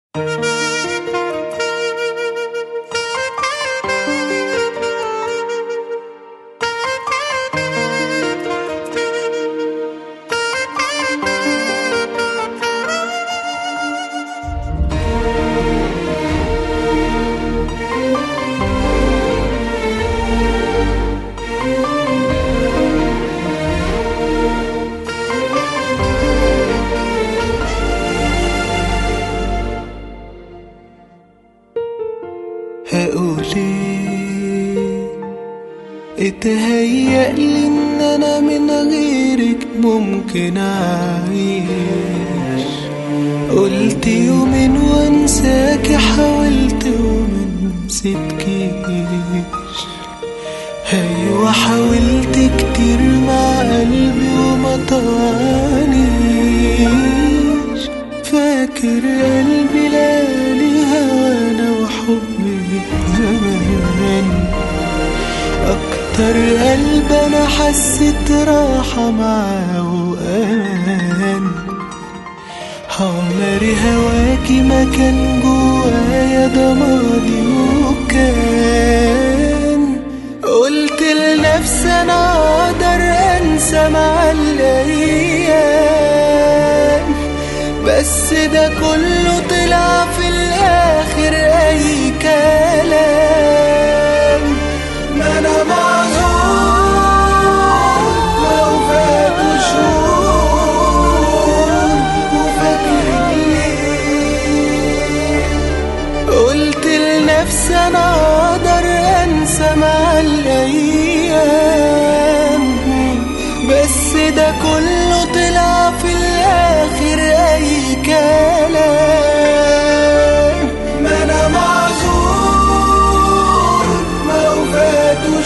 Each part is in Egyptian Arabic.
هقول ايه اتهيألي ان انا من غيرك ممكن اعيش قلت يومين وانساكي حاولت ومنسيتكيش ايوه حاولت كتير مع قلبي وما طانيش فاكر قلبي لالي هوانا وحبي زمان اكتر قلب انا حسيت راحة معاه وامان عمري هواكي ما كان جوايا ده ماضي وكان قلت لنفسي انا اقدر انسى مع الايام بس ده كله طلع في الاخر اي كلام ما انا معذور لو فاتوا شهور وفاكرك ليه قلت لنفسي انا اقدر انسى مع الايام بس ده كله طلع في الاخر اي كلام ما انا معذور ما فاتوا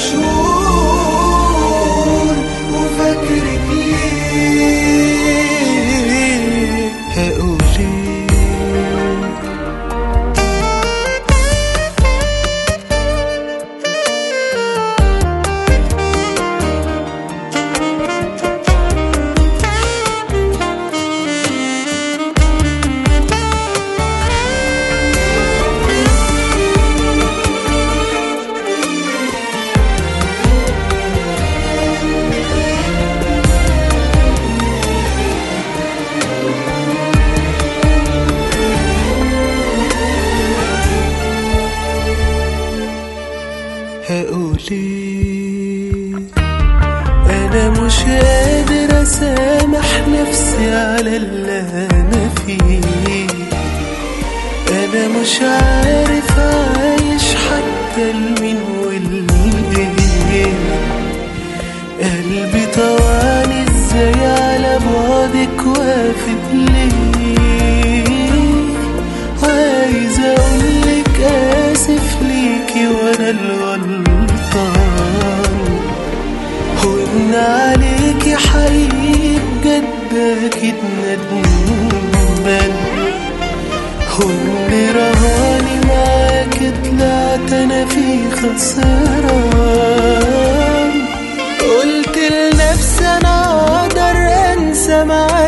شهور وفاكرك ليه هقول ايه هقول ايه انا مش قادر اسامح نفسي على اللي انا فيه انا مش عارف عايش حتى المين والليه قلبي طوعني ازاي على بعدك وافد ليه عايز اقولك اسف ليكي وانا الغلطان وان عليكي حقيقي بجد اكيد ندمان وان رهاني معاك طلعت انا في خسران قلت لنفسي انا اقدر انسى مع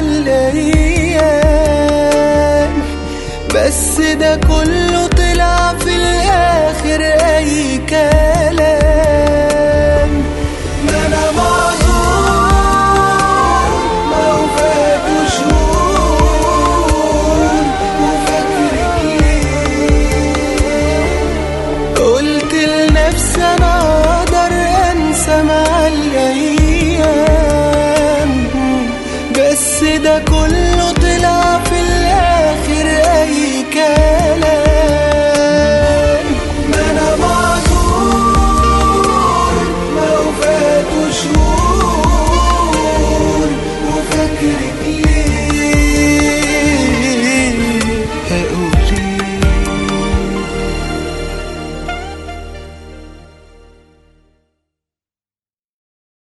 الايام بس ده كله طلع في الاخر اي كلام ما انا معذور ما فاتوا شهور وفاكرك ليه قلت لنفسي انا اقدر انسى مع الايام بس ده كله